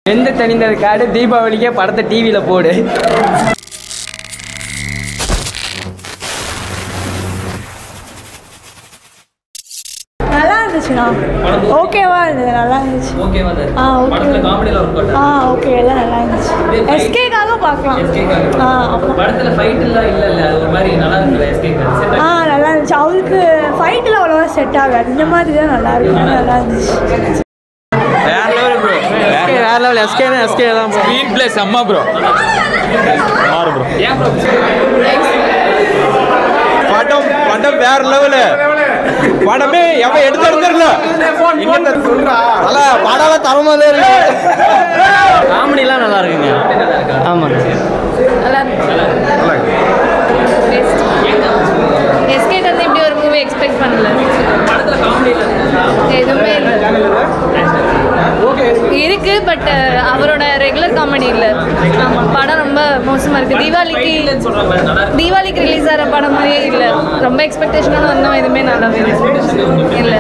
எந்த தனிந்தது காடு தீபாவளிக்கே படத்தை டிவியில் போடு நல்லா இருந்துச்சுண்ணா ஓகேவா இருந்தது நல்லா இருந்துச்சு ஓகேவா ஆ ஓகே படத்தில் காமெடியில் ஒர்க் ஆ ஓகே எல்லாம் நல்லா இருந்துச்சு எஸ்கேக்காக பார்க்கலாம் ஆ அப்புறம் படத்தில் ஃபைட் எல்லாம் இல்லை இல்லை அது ஒரு மாதிரி நல்லா இருக்குல்ல எஸ்கே ஆ நல்லா இருந்துச்சு அவளுக்கு ஃபைட்டில் அவ்வளோவா செட் ஆகாது இந்த மாதிரி தான் நல்லா இருக்கும் நல்லா இருந்துச்சு வேற லெவல் ப்ரோ வேற லெவல் எஸ்கே எஸ்கே தான் ஸ்க்ரீன் பிளே செம்ம ப்ரோ மாறு ப்ரோ ஏன் ப்ரோ படம் படம் வேற லெவலு படமே எவன் எடுத்து எடுத்துருல நல்ல படம் தரமாலே இருக்கு காமெடிலாம் நல்லா இருக்குங்க ஆமாம் நல்லா பெஸ்ட் எஸ்கேட் வந்து இப்படி ஒரு மூவி எக்ஸ்பெக்ட் பண்ணல படத்தில் காமெடியில் எதுவுமே இல்லை இருக்கு பட் அவரோட ரெகுலர் காமெடி இல்லை ஆமாம் படம் ரொம்ப மோசமாக இருக்கு தீபாவளிக்கு சொல்கிறாங்க நல்லா இருக்கு தீபாவளிக்கு ரிலீஸ் ஆகிற படம் மாதிரியே இல்லை ரொம்ப எக்ஸ்பெக்டேஷனோட வந்தோம் எதுவுமே நல்லாவே இல்லை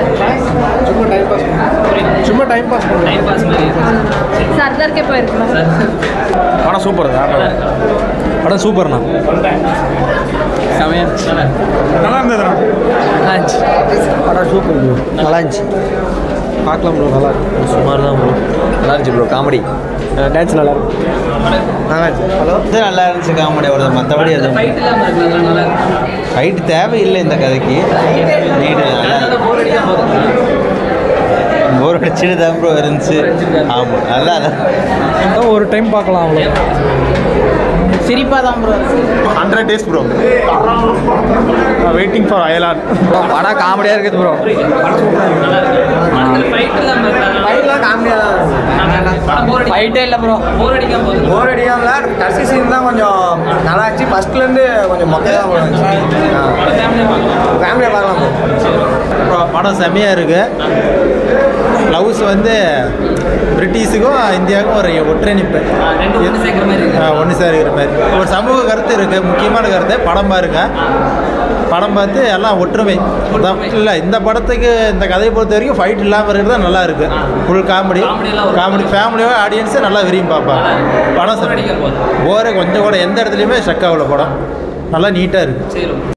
சும்மா டைம் பாஸ் டைம் பாஸ் மாதிரி சர்தார்க்கே போயிருக்கணும் படம் சூப்பர் படம் சூப்பர்ண்ணா செமையா நல்லா இருந்ததுண்ணா நல்லா இருந்துச்சு படம் சூப்பர் ப்ரோ நல்லா இருந்துச்சு பார்க்கலாம் ப்ரோ நல்லா இருக்கு சுமார் தான் ப்ரோ நல்லா இருந்துச்சு ப்ரோ காமெடி டான்ஸ் நல்லா இருக்கு நல்லா இருந்துச்சு ஹலோ இது நல்லா இருந்துச்சு காமெடி அவ்வளோதான் மற்றபடி எதுவும் ஃபைட் இல்லாமல் இருக்குல்ல நல்லா இருக்கு ஃபைட் தேவையில்லை இந்த கதைக்கு நீடு நல்லா அதனால போர் அடிக்காம போகுது போர் அடிச்சுட்டு தான் ப்ரோ இருந்துச்சு ஆமாம் நல்லா இல்லை ஒரு டைம் பார்க்கலாம் அவ்வளோ சிரிப்பாக தான் bro hundred days bro waiting for Ayalaan படம் காமெடியாக இருக்குது ப்ரோ நல்லா இருக்கு ஃபைட் இல்லாமல் படம் போர் அடி ஃபைட்டே இல்லை ப்ரோ போர் அடிக்காம போகுது போர் அடிக்காமல கடைசி சீன் தான் கொஞ்சம் நல்லா இருந்துச்சு ஃபர்ஸ்ட்லேருந்து கொஞ்சம் மொக்கையாக போச்சு ஃபேமிலியாக பார்க்கலாம் bro. படம் செம்மையாக இருக்கு லவ்ஸ் வந்து பிரிட்டிஷுக்கும் இந்தியாவுக்கும் ஒரு ஒற்றைணிப்பு ரெண்டு ஒன்று சேர்க்குற மாதிரி இருக்கு ஒன்று சார் இருக்கிற மாதிரி ஒரு சமூக கருத்து இருக்குது முக்கியமான கருத்து படம் பாருங்க படம் பார்த்து எல்லாம் ஒற்றுமை அதான் இல்லை இந்த படத்துக்கு இந்த கதையை பொறுத்த வரைக்கும் ஃபைட் இல்லாமல் இருக்கிறது தான் நல்லா இருக்கு ஃபுல் காமெடி Comedy-லாம் ஒரு காமெடி ஃபேமிலியோட ஆடியன்ஸை நல்லா விரும்பி பார்ப்பாங்க படம் போர் அடிக்காம போகுது போரை கொஞ்சம் கூட எந்த இடத்துலையுமே ஸ்ட்ரக் ஆகல படம் நல்லா நீட்டாக இருக்குது சரி